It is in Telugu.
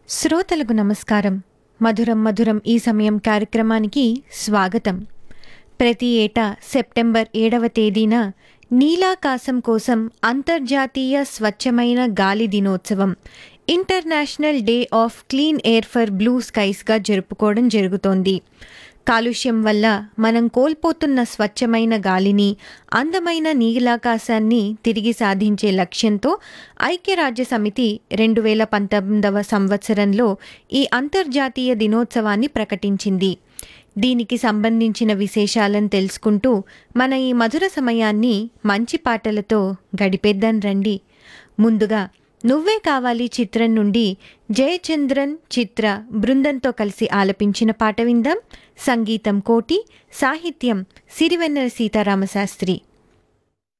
శ్రోతలకు నమస్కారం మధురం మధురం ఈ సమయం కార్యక్రమానికి స్వాగతం ప్రతి ఏటా సెప్టెంబర్ ఏడవ తేదీన నీలాకాశం కోసం అంతర్జాతీయ స్వచ్ఛమైన గాలి దినోత్సవం international day of clean air for blue స్కైస్గా జరుపుకోవడం జరుగుతోంది కాలుష్యం వల్ల మనం కోల్పోతున్న స్వచ్ఛమైన గాలిని అందమైన నీలాకాశాన్ని తిరిగి సాధించే లక్ష్యంతో ఐక్యరాజ్య సమితి రెండు వేల పంతొమ్మిదవ సంవత్సరంలో ఈ అంతర్జాతీయ దినోత్సవాన్ని ప్రకటించింది దీనికి సంబంధించిన విశేషాలను తెలుసుకుంటూ మన ఈ మధుర సమయాన్ని మంచి పాటలతో గడిపేద్దాం రండి ముందుగా నువ్వే కావాలి చిత్రం నుండి జయచంద్రన్ చిత్ర బృందంతో కలిసి ఆలపించిన పాట విందాం సంగీతం కోటి సాహిత్యం సిరివెన్నెల సీతారామశాస్త్రి